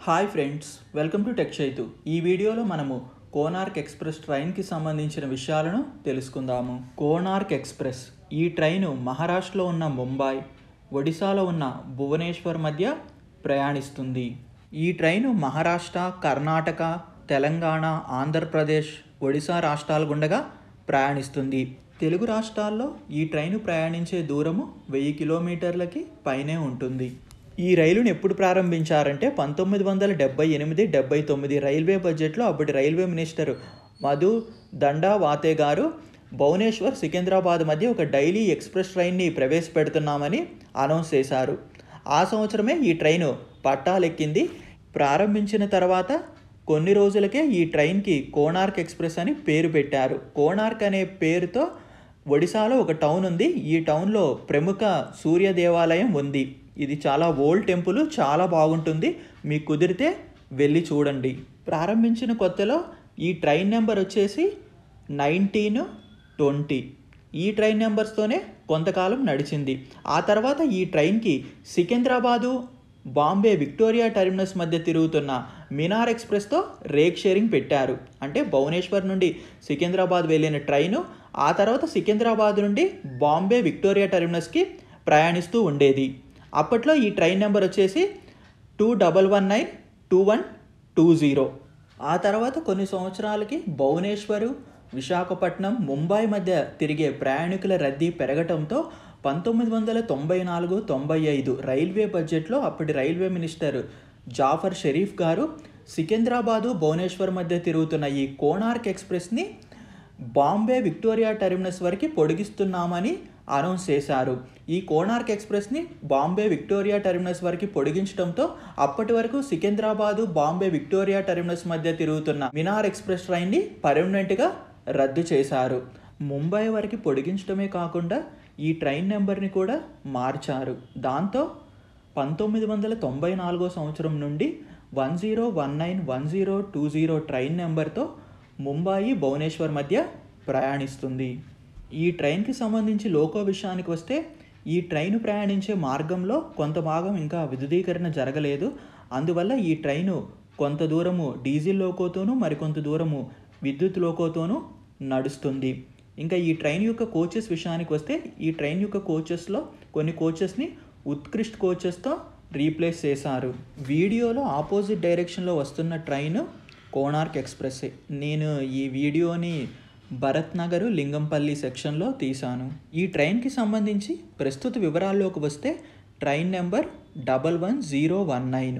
hi friends welcome to tech Chaitu ఈ వీడియోలో మనము కోనార్క్ ఎక్స్ప్రెస్ ట్రైన్కి సంబంధించిన విషయాలను తెలుసుకుందాము కోనార్క్ ఎక్స్ప్రెస్ ఈ ట్రైను మహారాష్ట్రలో ఉన్న ముంబై ఒడిశాలో ఉన్న భువనేశ్వర్ మధ్య ప్రయాణిస్తుంది ఈ ట్రైను మహారాష్ట్ర కర్ణాటక తెలంగాణ ఆంధ్రప్రదేశ్ ఒడిశా రాష్ట్రాల గుండగా ప్రయాణిస్తుంది తెలుగు రాష్ట్రాల్లో ఈ ట్రైను ప్రయాణించే దూరము వెయ్యి కిలోమీటర్లకి పైనే ఉంటుంది ఈ రైలును ఎప్పుడు ప్రారంభించారంటే పంతొమ్మిది వందల డెబ్బై ఎనిమిది డెబ్బై తొమ్మిది రైల్వే బడ్జెట్లో అప్పటి railway minister Madhu Dandavate గారు భువనేశ్వర్ సికింద్రాబాద్ మధ్య ఒక డైలీ ఎక్స్ప్రెస్ ట్రైన్ని ప్రవేశపెడుతున్నామని అనౌన్స్ చేశారు ఆ సంవత్సరమే ఈ ట్రైను పట్టాలెక్కింది ప్రారంభించిన తర్వాత కొన్ని రోజులకే ఈ ట్రైన్కి కోణార్క్ ఎక్స్ప్రెస్ అని పేరు పెట్టారు కోణార్క్ అనే పేరుతో ఒడిశాలో ఒక టౌన్ ఉంది ఈ టౌన్లో ప్రముఖ సూర్య దేవాలయం ఉంది ఇది చాలా ఓల్డ్ టెంపుల్ చాలా బాగుంటుంది మీకు కుదిరితే వెళ్ళి చూడండి ప్రారంభించిన కొత్తలో ఈ ట్రైన్ నెంబర్ వచ్చేసి నైన్టీన్ ట్వంటీ ఈ ట్రైన్ నెంబర్స్తోనే కొంతకాలం నడిచింది ఆ తర్వాత ఈ ట్రైన్కి సికింద్రాబాదు బాంబే విక్టోరియా టెర్మినస్ మధ్య తిరుగుతున్న మినార్ ఎక్స్ప్రెస్తో రేక్ షేరింగ్ పెట్టారు అంటే భువనేశ్వర్ నుండి సికింద్రాబాద్ వెళ్ళిన ట్రైను ఆ తర్వాత సికింద్రాబాద్ నుండి బాంబే విక్టోరియా టెర్మినస్కి ప్రయాణిస్తూ ఉండేది అప్పట్లో ఈ ట్రైన్ నెంబర్ వచ్చేసి two double one nine two one two zero ఆ తర్వాత కొన్ని సంవత్సరాలకి భువనేశ్వరు విశాఖపట్నం ముంబై మధ్య తిరిగే ప్రయాణికుల రద్దీ పెరగటంతో పంతొమ్మిది వందల తొంభై నాలుగు తొంభై ఐదు రైల్వే బడ్జెట్లో అప్పటి రైల్వే మినిస్టర్ జాఫర్ షరీఫ్ గారు సికింద్రాబాదు భువనేశ్వర్ మధ్య తిరుగుతున్న ఈ కోణార్క్ ఎక్స్ప్రెస్ని బాంబే విక్టోరియా టెర్మినస్ వరకు పొడిగిస్తున్నామని అనౌన్స్ చేశారు ఈ కోణార్క్ ఎక్స్ప్రెస్ని బాంబే విక్టోరియా టెర్మినస్ వరకు పొడిగించడంతో అప్పటి వరకు సికింద్రాబాదు బాంబే విక్టోరియా టెర్మినస్ మధ్య తిరుగుతున్న మినార్ ఎక్స్ప్రెస్ ట్రైన్ని పర్మనెంట్గా రద్దు చేశారు ముంబై వరకు పొడిగించడమే కాకుండా ఈ ట్రైన్ నెంబర్ని కూడా మార్చారు దాంతో పంతొమ్మిది వందల తొంభై నాలుగో సంవత్సరం నుండి one zero one nine one zero two zero train నెంబర్తో ముంబాయి భువనేశ్వర్ మధ్య ప్రయాణిస్తుంది ఈ ట్రైన్కి సంబంధించి లోకో విషయానికి వస్తే ఈ ట్రైన్ ప్రయాణించే మార్గంలో కొంత భాగం ఇంకా విద్యుదీకరణ జరగలేదు అందువల్ల ఈ ట్రైను కొంత దూరము డీజిల్ లోకోతోనూ మరికొంత దూరము విద్యుత్ లోకోతోనూ నడుస్తుంది ఇంకా ఈ ట్రైన్ యొక్క కోచెస్ విషయానికి వస్తే ఈ ట్రైన్ యొక్క కోచెస్లో కొన్ని కోచెస్ని ఉత్కృష్ట్ కోచెస్తో రీప్లేస్ చేశారు వీడియోలో ఆపోజిట్ డైరెక్షన్లో వస్తున్న ట్రైన్ కోణార్క్ ఎక్స్ప్రెస్ నేను ఈ వీడియోని భరత్ నగర్ లింగంపల్లి సెక్షన్లో తీశాను ఈ ట్రైన్కి సంబంధించి ప్రస్తుత వివరాల్లోకి వస్తే train number double one zero one nine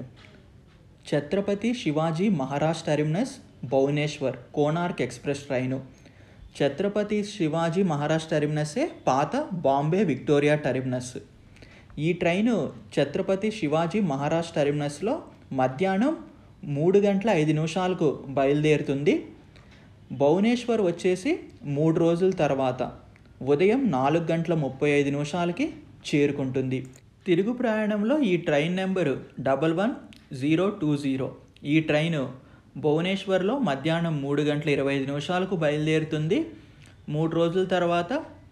Chhatrapati Shivaji Maharaj Terminus Bhubaneswar Konark express train Chhatrapati Shivaji Maharaj టెర్మినసే పాత బాంబే విక్టోరియా టెర్మినస్ ఈ ట్రైను ఛత్రపతి శివాజీ మహారాజ్ టెర్మినస్లో మధ్యాహ్నం మూడు గంటల ఐదు నిమిషాలకు బయలుదేరుతుంది భువనేశ్వర్ వచ్చేసి మూడు రోజుల తర్వాత ఉదయం నాలుగు గంటల ముప్పై ఐదు నిమిషాలకి చేరుకుంటుంది తిరుగు ప్రయాణంలో ఈ train number double one zero two zero ఈ ట్రైను భువనేశ్వర్లో మధ్యాహ్నం మూడు గంటల ఇరవై ఐదు నిమిషాలకు బయలుదేరుతుంది మూడు రోజుల తర్వాత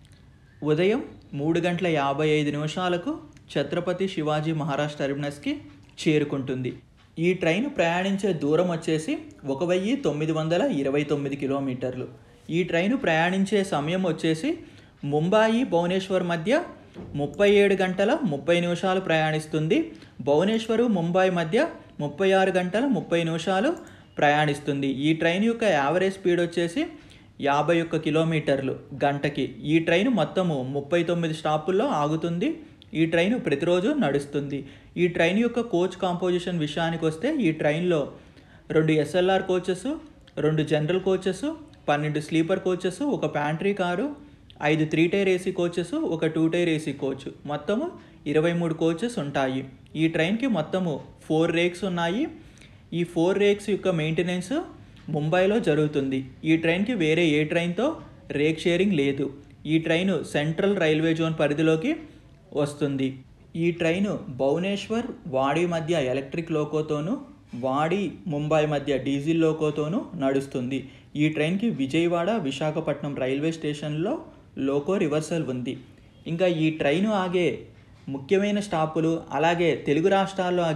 ఉదయం మూడు గంటల యాభై ఐదు నిమిషాలకు ఛత్రపతి శివాజీ మహారాజ్ టెర్మినస్కి చేరుకుంటుంది ఈ ట్రైన్ ప్రయాణించే దూరం వచ్చేసి ఒక వెయ్యి తొమ్మిది వందల ఇరవై తొమ్మిది కిలోమీటర్లు ఈ ట్రైను ప్రయాణించే సమయం వచ్చేసి ముంబాయి భువనేశ్వర్ మధ్య ముప్పై ఏడు గంటల ముప్పై నిమిషాలు ప్రయాణిస్తుంది భువనేశ్వరు ముంబై మధ్య ముప్పై ఆరు గంటల ముప్పై నిమిషాలు ప్రయాణిస్తుంది ఈ ట్రైన్ యొక్క యావరేజ్ స్పీడ్ వచ్చేసి యాభై ఒక్క కిలోమీటర్లు గంటకి ఈ ట్రైన్ మొత్తము ముప్పై తొమ్మిది స్టాపుల్లో ఆగుతుంది ఈ ట్రైన్ ప్రతిరోజు నడుస్తుంది ఈ ట్రైన్ యొక్క కోచ్ కాంపోజిషన్ విషయానికి వస్తే ఈ ట్రైన్లో రెండు ఎస్ఎల్ఆర్ కోచెస్ రెండు జనరల్ కోచెస్ పన్నెండు స్లీపర్ కోచెస్ ఒక ప్యాంట్రీ కారు ఐదు త్రీ టైర్ ఏసీ కోచెస్ ఒక టూ టైర్ ఏసీ కోచ్ మొత్తము ఇరవై మూడు కోచెస్ ఉంటాయి ఈ ట్రైన్కి మొత్తము ఫోర్ రేక్స్ ఉన్నాయి ఈ ఫోర్ రేక్స్ యొక్క మెయింటెనెన్స్ ముంబైలో జరుగుతుంది ఈ ట్రైన్కి వేరే ఏ ట్రైన్తో రేక్ షేరింగ్ లేదు ఈ ట్రైన్ సెంట్రల్ రైల్వే జోన్ పరిధిలోకి వస్తుంది ఈ ట్రైను భువనేశ్వర్ వాడి మధ్య ఎలక్ట్రిక్ లోకోతోనూ వాడి ముంబై మధ్య డీజిల్ లోకోతోనూ నడుస్తుంది ఈ ట్రైన్కి విజయవాడ విశాఖపట్నం రైల్వే స్టేషన్లో లోకో రివర్సల్ ఉంది ఇంకా ఈ ట్రైను ఆగే ముఖ్యమైన స్టాపులు అలాగే తెలుగు రాష్ట్రాల్లో ఆగే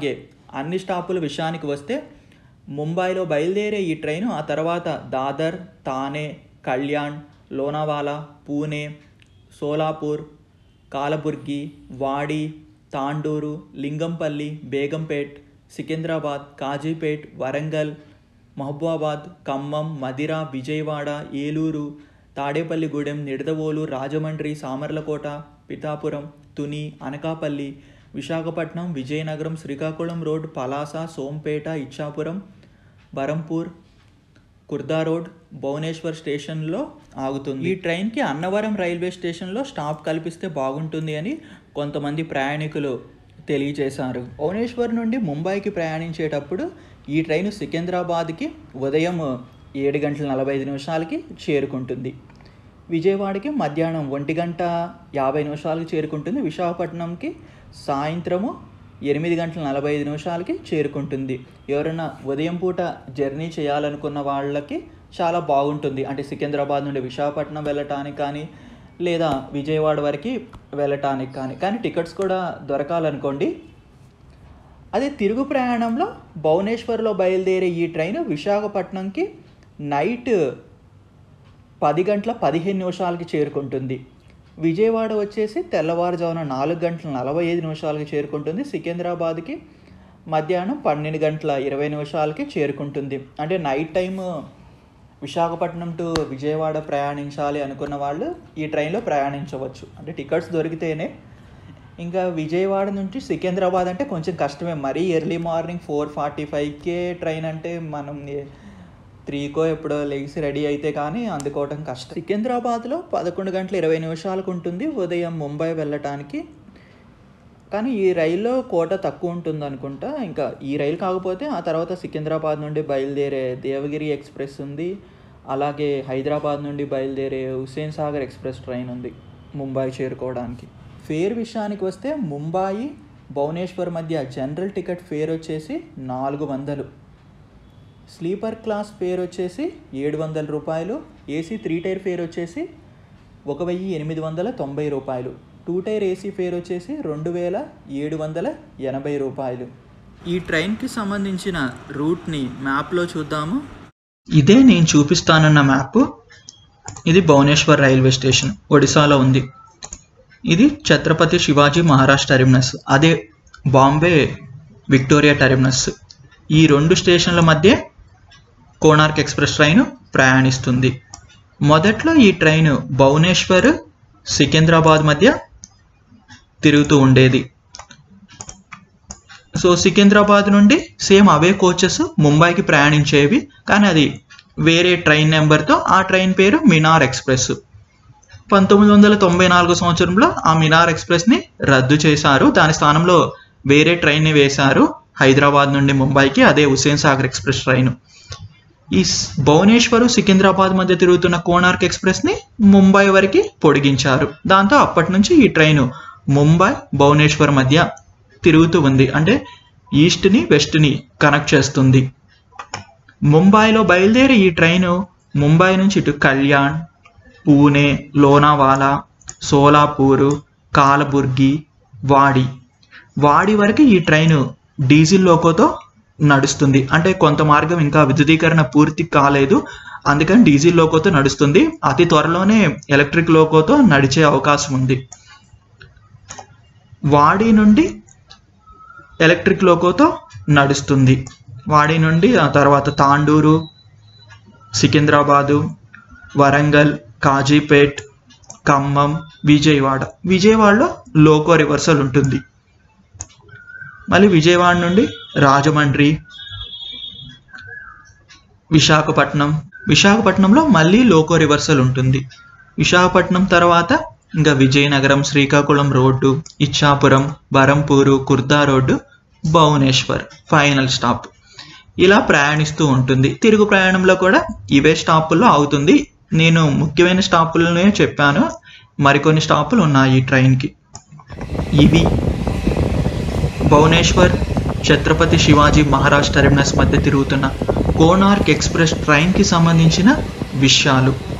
అన్ని స్టాపుల విషయానికి వస్తే ముంబైలో బయలుదేరే ఈ ట్రైను ఆ తర్వాత దాదర్ తానే కళ్యాణ్ లోనావాలా పూణే సోలాపూర్ కాలబుర్గి వాడి తాండూరు లింగంపల్లి బేగంపేట్ సికింద్రాబాద్ కాజీపేట్ వరంగల్ మహబూబాబాద్ ఖమ్మం మదిర విజయవాడ ఏలూరు తాడేపల్లిగూడెం నిడదవోలు రాజమండ్రి సామర్లకోట పిఠాపురం తుని అనకాపల్లి విశాఖపట్నం విజయనగరం శ్రీకాకుళం రోడ్ పలాస సోంపేట ఇచ్చాపురం బరంపూర్ కుర్దా రోడ్ భువనేశ్వర్ స్టేషన్లో ఆగుతుంది ఈ ట్రైన్కి అన్నవరం రైల్వే స్టేషన్లో స్టాప్ కల్పిస్తే బాగుంటుంది అని కొంతమంది ప్రయాణికులు తెలియజేశారు భువనేశ్వర్ నుండి ముంబైకి ప్రయాణించేటప్పుడు ఈ ట్రైన్ సికింద్రాబాద్కి ఉదయం ఏడు గంటల నలభై ఐదు నిమిషాలకి చేరుకుంటుంది విజయవాడకి మధ్యాహ్నం ఒంటి గంట యాభై నిమిషాలకు చేరుకుంటుంది విశాఖపట్నంకి సాయంత్రము ఎనిమిది గంటల నలభై ఐదు నిమిషాలకి చేరుకుంటుంది ఎవరైనా ఉదయం పూట జర్నీ చేయాలనుకున్న వాళ్ళకి చాలా బాగుంటుంది అంటే సికింద్రాబాద్ నుండి విశాఖపట్నం వెళ్ళటానికి కానీ లేదా విజయవాడ వరకు వెళ్ళటానికి కానీ కానీ టికెట్స్ కూడా దొరకాలనుకోండి అదే తిరుగు ప్రయాణంలో భువనేశ్వర్లో బయలుదేరే ఈ ట్రైన్ విశాఖపట్నంకి నైట్ పది గంటల పదిహేను నిమిషాలకి చేరుకుంటుంది విజయవాడ వచ్చేసి తెల్లవారుజామున నాలుగు గంటల నలభై ఐదు నిమిషాలకి చేరుకుంటుంది సికింద్రాబాద్కి మధ్యాహ్నం పన్నెండు గంటల ఇరవై నిమిషాలకి చేరుకుంటుంది అంటే night time Visakhapatnam to Vijayawada ప్రయాణించాలి అనుకున్న వాళ్ళు ఈ ట్రైన్లో ప్రయాణించవచ్చు అంటే టికెట్స్ దొరికితేనే ఇంకా విజయవాడ నుంచి సికింద్రాబాద్ అంటే కొంచెం కష్టమే మరీ ఎర్లీ మార్నింగ్ ఫోర్ ఫార్టీ ఫైవ్కే ట్రైన్ అంటే మనం త్రీకో ఎప్పుడో లేచి రెడీ అయితే కానీ అందుకోవటం కష్టం సికింద్రాబాద్లో పదకొండు గంటల ఇరవై నిమిషాలకు ఉంటుంది ఉదయం ముంబై వెళ్ళటానికి కానీ ఈ రైల్లో కోట తక్కువ ఉంటుంది అనుకుంటా ఇంకా ఈ రైలు కాకపోతే ఆ తర్వాత సికింద్రాబాద్ నుండి బయలుదేరే దేవగిరి ఎక్స్ప్రెస్ ఉంది అలాగే హైదరాబాద్ నుండి బయలుదేరే హుస్సేన్ సాగర్ ఎక్స్ప్రెస్ ట్రైన్ ఉంది ముంబై చేరుకోవడానికి ఫేర్ విషయానికి వస్తే ముంబాయి భువనేశ్వర్ మధ్య జనరల్ టికెట్ ఫేర్ వచ్చేసి నాలుగు వందలు స్లీపర్ క్లాస్ ఫేర్ వచ్చేసి ఏడు వందల రూపాయలు ఏసీ త్రీ టైర్ ఫేర్ వచ్చేసి ఒక వెయ్యి ఎనిమిది వందల తొంభై రూపాయలు టూ టైర్ ఏసీ ఫేర్ వచ్చేసి రెండు వేల ఏడు వందల ఎనభై రూపాయలు ఈ ట్రైన్కి సంబంధించిన రూట్ని మ్యాప్లో చూద్దాము ఇదే నేను చూపిస్తానన్న మ్యాప్ ఇది భువనేశ్వర్ రైల్వే స్టేషన్ ఒడిశాలో ఉంది ఇది ఛత్రపతి శివాజీ మహారాజ్ టెర్మినస్ అదే బాంబే విక్టోరియా టెర్మినస్ ఈ రెండు స్టేషన్ల మధ్య కోణార్క్ ఎక్స్ప్రెస్ ట్రైన్ ప్రయాణిస్తుంది మొదట్లో ఈ ట్రైన్ భువనేశ్వర్ సికింద్రాబాద్ మధ్య తిరుగుతూ ఉండేది సో సికింద్రాబాద్ నుండి సేమ్ అవే కోచెస్ ముంబైకి ప్రయాణించేవి కానీ అది వేరే ట్రైన్ నెంబర్తో ఆ ట్రైన్ పేరు మినార్ ఎక్స్ప్రెస్ పంతొమ్మిది వందల తొంభై నాలుగు సంవత్సరంలో ఆ మినార్ ఎక్స్ప్రెస్ని రద్దు చేశారు దాని స్థానంలో వేరే ట్రైన్ని వేశారు హైదరాబాద్ నుండి ముంబైకి అదే హుసేన్ సాగర్ ఎక్స్ప్రెస్ ట్రైన్ ఈ భువనేశ్వర్ సికింద్రాబాద్ మధ్య తిరుగుతున్న కోణార్క్ ఎక్స్ప్రెస్ని ముంబై వరకు పొడిగించారు దాంతో అప్పటి నుంచి ఈ ట్రైన్ ముంబై భువనేశ్వర్ మధ్య తిరుగుతూ ఉంది అంటే ఈస్ట్ని వెస్ట్ని కనెక్ట్ చేస్తుంది ముంబైలో బయలుదేరి ఈ ట్రైన్ ముంబై నుంచి ఇటు కళ్యాణ్ పూణే లోనావాలా సోలాపూరు కాలబుర్గి వాడి వాడి వరకు ఈ ట్రైన్ డీజిల్ లోకోతో నడుస్తుంది అంటే కొంత మార్గం ఇంకా విద్యుదీకరణ పూర్తి కాలేదు అందుకని డీజిల్ లోకోతో నడుస్తుంది అతి త్వరలోనే ఎలక్ట్రిక్ లోకోతో నడిచే అవకాశం ఉంది వాడి నుండి ఎలక్ట్రిక్ లోకోతో నడుస్తుంది వాడి నుండి ఆ తర్వాత తాండూరు సికింద్రాబాదు వరంగల్ కాజీపేట్ ఖమ్మం విజయవాడ విజయవాడలో లోకో రివర్సల్ ఉంటుంది మళ్ళీ విజయవాడ నుండి రాజమండ్రి విశాఖపట్నం విశాఖపట్నంలో మళ్ళీ లోకో రివర్సల్ ఉంటుంది విశాఖపట్నం తర్వాత ఇంకా Vizianagaram Srikakulam road Ichchapuram Berhampur Khurda road Bhubaneswar final stop ఇలా ప్రయాణిస్తూ ఉంటుంది తిరుగు ప్రయాణంలో కూడా ఇవే స్టాపుల్లో అవుతుంది నేను ముఖ్యమైన స్టాపులనే చెప్పాను మరికొన్ని స్టాపులు ఉన్నాయి ఈ ట్రైన్కి ఇవి భువనేశ్వర్ ఛత్రపతి శివాజీ మహారాజ్ టెర్మినస్ మధ్య తిరుగుతున్న కోనార్క్ ఎక్స్ప్రెస్ ట్రైన్కి సంబంధించిన విషయాలు